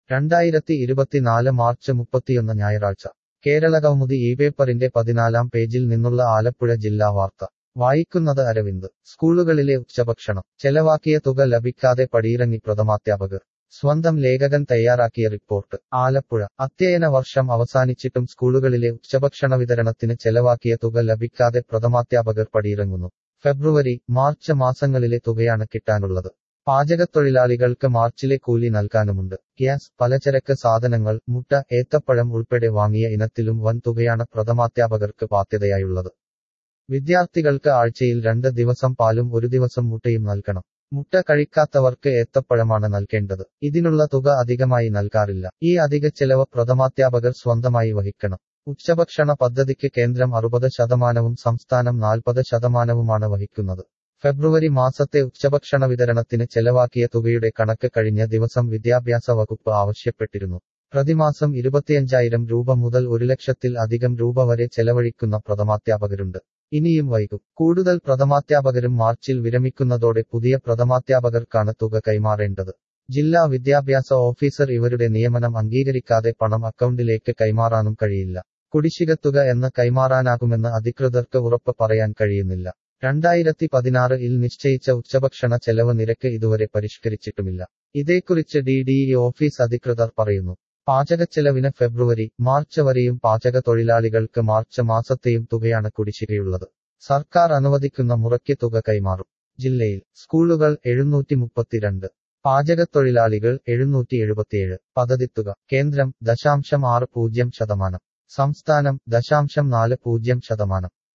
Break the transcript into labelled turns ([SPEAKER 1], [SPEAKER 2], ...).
[SPEAKER 1] രണ്ടായിരത്തി ഇരുപത്തിനാല് മാർച്ച് മുപ്പത്തിയൊന്ന് ഞായറാഴ്ച കേരള കൗമുദി ഈ പേപ്പറിന്റെ പതിനാലാം പേജിൽ നിന്നുള്ള ആലപ്പുഴ ജില്ലാ വാർത്ത വായിക്കുന്നത് അരവിന്ദ് സ്കൂളുകളിലെ ഉച്ചഭക്ഷണം ചെലവാക്കിയ തുക ലഭിക്കാതെ പടിയിറങ്ങി പ്രഥമാധ്യാപകർ സ്വന്തം ലേഖകൻ തയ്യാറാക്കിയ റിപ്പോർട്ട് ആലപ്പുഴ അധ്യയന വർഷം അവസാനിച്ചിട്ടും സ്കൂളുകളിലെ ഉച്ചഭക്ഷണ വിതരണത്തിന് ചെലവാക്കിയ തുക ലഭിക്കാതെ പ്രഥമാധ്യാപകർ പടിയിറങ്ങുന്നു ഫെബ്രുവരി മാർച്ച് മാസങ്ങളിലെ തുകയാണ് കിട്ടാനുള്ളത് പാചകത്തൊഴിലാളികൾക്ക് മാർച്ചിലെ കൂലി നൽകാനുമുണ്ട് ഗ്യാസ് പലചരക്ക് സാധനങ്ങൾ മുട്ട ഏത്തപ്പഴം ഉൾപ്പെടെ വാങ്ങിയ ഇനത്തിലും വൻ തുകയാണ് പ്രഥമാധ്യാപകർക്ക് ബാധ്യതയായുള്ളത് വിദ്യാർത്ഥികൾക്ക് ആഴ്ചയിൽ രണ്ട് ദിവസം പാലും ഒരു ദിവസം മുട്ടയും നൽകണം മുട്ട കഴിക്കാത്തവർക്ക് ഏത്തപ്പഴമാണ് നൽകേണ്ടത് ഇതിനുള്ള തുക അധികമായി നൽകാറില്ല ഈ അധിക ചെലവ് പ്രഥമാധ്യാപകർ സ്വന്തമായി വഹിക്കണം ഉച്ചഭക്ഷണ പദ്ധതിക്ക് കേന്ദ്രം അറുപത് ശതമാനവും സംസ്ഥാനം നാൽപ്പത് ശതമാനവുമാണ് വഹിക്കുന്നത് ഫെബ്രുവരി മാസത്തെ ഉച്ചഭക്ഷണ വിതരണത്തിന് ചെലവാക്കിയ തുകയുടെ കണക്ക് കഴിഞ്ഞ ദിവസം വിദ്യാഭ്യാസ വകുപ്പ് ആവശ്യപ്പെട്ടിരുന്നു പ്രതിമാസം ഇരുപത്തിയഞ്ചായിരം രൂപ മുതൽ ഒരു ലക്ഷത്തിൽ അധികം രൂപ വരെ ചെലവഴിക്കുന്ന പ്രഥമാധ്യാപകരുണ്ട് ഇനിയും വൈകും കൂടുതൽ പ്രഥമാധ്യാപകരും മാർച്ചിൽ വിരമിക്കുന്നതോടെ പുതിയ പ്രഥമാധ്യാപകർക്കാണ് തുക കൈമാറേണ്ടത് ജില്ലാ വിദ്യാഭ്യാസ ഓഫീസർ ഇവരുടെ നിയമനം അംഗീകരിക്കാതെ പണം അക്കൗണ്ടിലേക്ക് കൈമാറാനും കഴിയില്ല കുടിശ്ശികത്തുക എന്ന് കൈമാറാനാകുമെന്ന് അധികൃതർക്ക് ഉറപ്പ് പറയാൻ കഴിയുന്നില്ല രണ്ടായിരത്തി പതിനാറ് ഇൽ നിശ്ചയിച്ച ഉച്ചഭക്ഷണ ചെലവ് നിരക്ക് ഇതുവരെ പരിഷ്കരിച്ചിട്ടുമില്ല ഇതേക്കുറിച്ച് ഡി ഡി ഇ ഓഫീസ് അധികൃതർ പറയുന്നു പാചകച്ചെലവിന് ഫെബ്രുവരി മാർച്ച് വരെയും പാചക തൊഴിലാളികൾക്ക് മാർച്ച് മാസത്തെയും തുകയാണ് കുടിശ്ശികയുള്ളത് സർക്കാർ അനുവദിക്കുന്ന മുറയ്ക്ക് തുക കൈമാറും ജില്ലയിൽ സ്കൂളുകൾ എഴുന്നൂറ്റി മുപ്പത്തിരണ്ട് പാചകത്തൊഴിലാളികൾ എഴുന്നൂറ്റി എഴുപത്തിയേഴ് പദ്ധതിത്തുക കേന്ദ്രം ദശാംശം ആറ് പൂജ്യം ശതമാനം സംസ്ഥാനം ദശാംശം നാല് പൂജ്യം ശതമാനം